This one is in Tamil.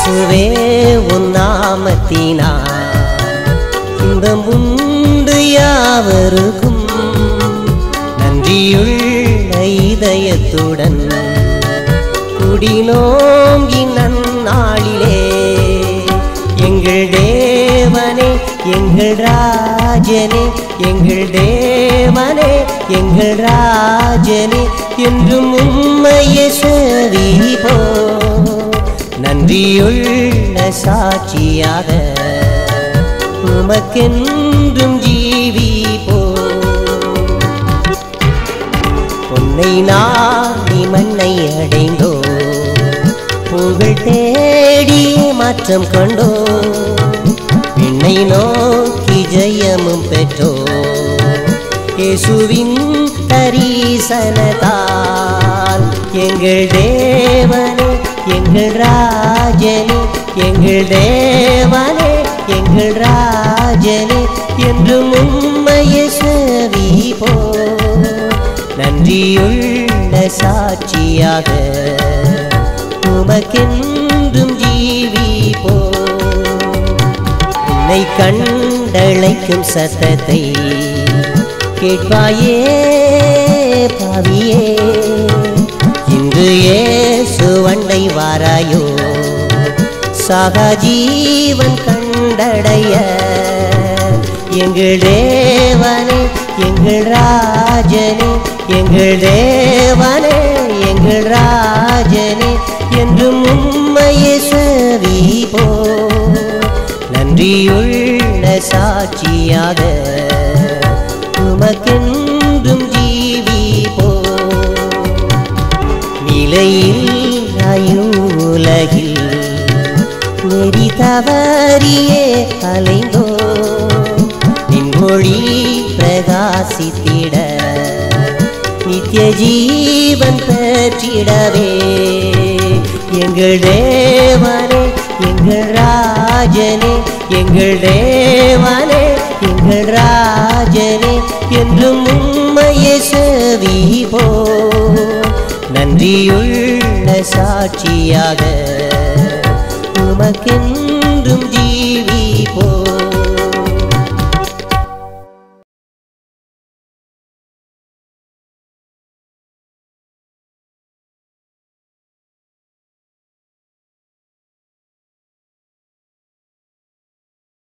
இயேசுவே உன் நாமத்தினா இன்பம் உண்டு யாவருக்கும் நன்றியுள்ள இதயத்துடன் குடினோங்கி நன்னாளிலே எங்கள் தேவனே எங்கள் ராஜனே எங்கள் தேவனே எங்கள் ராஜனே என்றும் உண்மையை செவிப்போ நன்றியுள்ள சாட்சியாக உமக்கென்றும் ஜீவிப்போ பொன்னை நாடி மண்ணை அடைந்தோ புகழ் தேடி மாற்றம் கொண்டோ விண்ணை நோக்கி ஜெயமும் பெற்றோ இயேசுவின் தரிசனத்தால் எங்கள் தேவனே எங்கள் ராஜனே எங்கள் தேவனே எங்கள் ராஜனே என்றும் உண்மையை செவிப்போ நன்றியுள்ள சாட்சியாக உமக்கென்றும் ஜீவிப்போ உன்னை கண்டழைக்கும் சத்தத்தை கேட்பாயே பாவியே இன்று ஏசு வண்டை வாராயோ சகா ஜீவன் கண்டடைய எங்கள் தேவனே எங்கள் ராஜனே எங்கள் தேவனே எங்கள் ராஜனே என்றும் உண்மையை செவிப்போ நன்றியுள்ள சாட்சியாக உமக்கென்றும் ஜீவிப்போ நிலையில் உலகில் நெறி தவறியே அலைந்தோ நின்மொழி பிரகாசித்திட நித்திய ஜீவன் பெற்றிடவே எங்கள் தேவனே எங்கள் ராஜனே எங்கள் தேவனே எங்கள் ராஜனே என்றும் உண்மையை செவிப்போ நன்றியுள்ள சாட்சியாக உமக்கென்